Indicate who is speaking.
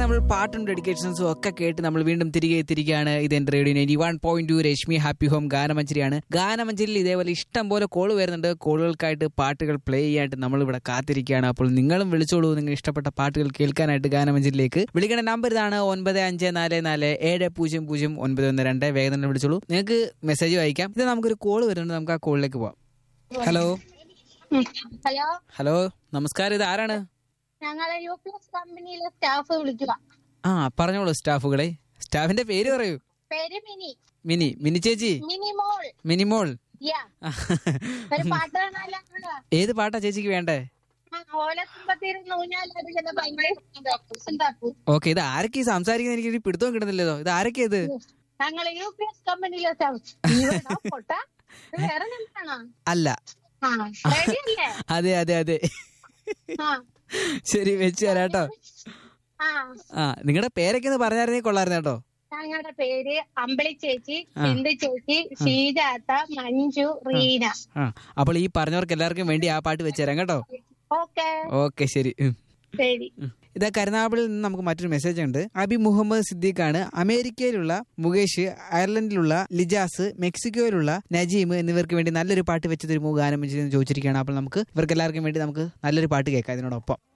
Speaker 1: നമ്മൾ പാട്ടും ഡെഡിക്കേഷൻസും ഒക്കെ കേട്ട് നമ്മൾ വീണ്ടും തിരികെ എത്തിരിക്കുകയാണ് ഇത് എന്റെ radio ninety one point two Rashmi happy home ഗാനമഞ്ചരിയാണ് ഗാനമഞ്ചരിയിൽ ഇതേപോലെ ഇഷ്ടം പോലെ കോൾ വരുന്നുണ്ട് കോളുകൾക്കായിട്ട് പാട്ടുകൾ പ്ലേ ചെയ്യാനായിട്ട് നമ്മൾ ഇവിടെ കാത്തിരിക്കുകയാണ് അപ്പോൾ നിങ്ങളും വിളിച്ചോളൂ നിങ്ങൾ ഇഷ്ടപ്പെട്ട പാട്ടുകൾ കേൾക്കാനായിട്ട് ഗാനമഞ്ചരിയിലേക്ക് വിളിക്കേണ്ട നമ്പർ ഇതാണ് ഒൻപത് അഞ്ച് നാല് നാല് ഏഴ് പൂജ്യം പൂജ്യം ഒൻപത് ഒന്ന് രണ്ട് വേഗം തന്നെ വിളിച്ചോളൂ നിങ്ങൾക്ക് മെസ്സേജ് വായിക്കാം ഇത് നമുക്കൊരു കോൾ വരുന്നുണ്ട് നമുക്ക് ആ കോളിലേക്ക് പോവാം ഹലോ
Speaker 2: ഹലോ
Speaker 1: ഹലോ നമസ്കാരം ഇത് ആരാണ്
Speaker 2: ഞങ്ങളെ യു പി എസ് കമ്പനിയിലെ സ്റ്റാഫ് വിളിക്കുക
Speaker 1: ആ പറഞ്ഞോളൂ സ്റ്റാഫുകളെ സ്റ്റാഫിന്റെ പേര് പറയൂ
Speaker 2: പേര് മിനി
Speaker 1: മിനി മിനി ചേച്ചി
Speaker 2: മിനി മോൾ
Speaker 1: മിനിമോൾ
Speaker 2: യാ ഒരു പാട്ട് കാണാലോ
Speaker 1: ഏത് പാട്ടാ ചേച്ചിക്ക് വേണ്ടേ
Speaker 2: ഓലത്തുമ്പത്തിരുന്ന് ഊഞ്ഞാലടിക്കുന്ന ഭയങ്കര ഉണ്ടാക്കും
Speaker 1: ഓക്കെ ഇത് ആരൊക്കെ ഈ സംസാരിക്കുന്നത് എനിക്ക് ഒരു പിടുത്തവും കിട്ടുന്നില്ലല്ലോ ഇത് ആരൊക്കെ ഇത്
Speaker 2: ഞങ്ങളെ യു പി എസ് കമ്പനിയിലെ സ്റ്റാഫ് ഇവടാ പൊട്ട ഇത് വേറെ എന്താണോ
Speaker 1: അല്ല
Speaker 2: ആ ready അല്ലേ
Speaker 1: അതെ അതെ അതെ
Speaker 2: ആ
Speaker 1: ശരി വെച്ച് തരാം കേട്ടോ
Speaker 2: ആ
Speaker 1: ആ നിങ്ങളുടെ പേരൊക്കെ ഒന്ന് പറഞ്ഞായിരുന്നേ കൊള്ളായിരുന്നു കേട്ടോ
Speaker 2: ഞങ്ങളുടെ പേര് അമ്പിളി ചേച്ചി ബിന്ദു ചേച്ചി ശ്രീജാത്ത മഞ്ജു റീന
Speaker 1: ആ അപ്പോൾ ഈ പറഞ്ഞവർക്ക് എല്ലാവർക്കും വേണ്ടി ആ പാട്ട് വെച്ച് തരാം കേട്ടോ
Speaker 2: ഓക്കെ
Speaker 1: ഓക്കെ ശരി ഉം.
Speaker 2: ശരി
Speaker 1: ഉം. ഇതാ കരുനാഗപ്പള്ളിയിൽ നിന്ന് നമുക്ക് മറ്റൊരു മെസ്സേജ് ഉണ്ട് അബി മുഹമ്മദ് സിദ്ദീഖാണ് അമേരിക്കയിലുള്ള മുകേഷ് അയർലൻഡിലുള്ള ലിജാസ് മെക്സിക്കോയിലുള്ള നജീം എന്നിവർക്ക് വേണ്ടി നല്ലൊരു പാട്ട് വെച്ച് തരുമോ ഗാനം വെച്ച് ചോദിച്ചിരിക്കുകയാണ് അപ്പോൾ നമുക്ക് ഇവർക്ക് എല്ലാവർക്കും വേണ്ടി നമുക്ക് നല്ലൊരു പാട്ട് കേൾക്കാം ഇതിനോടൊപ്പം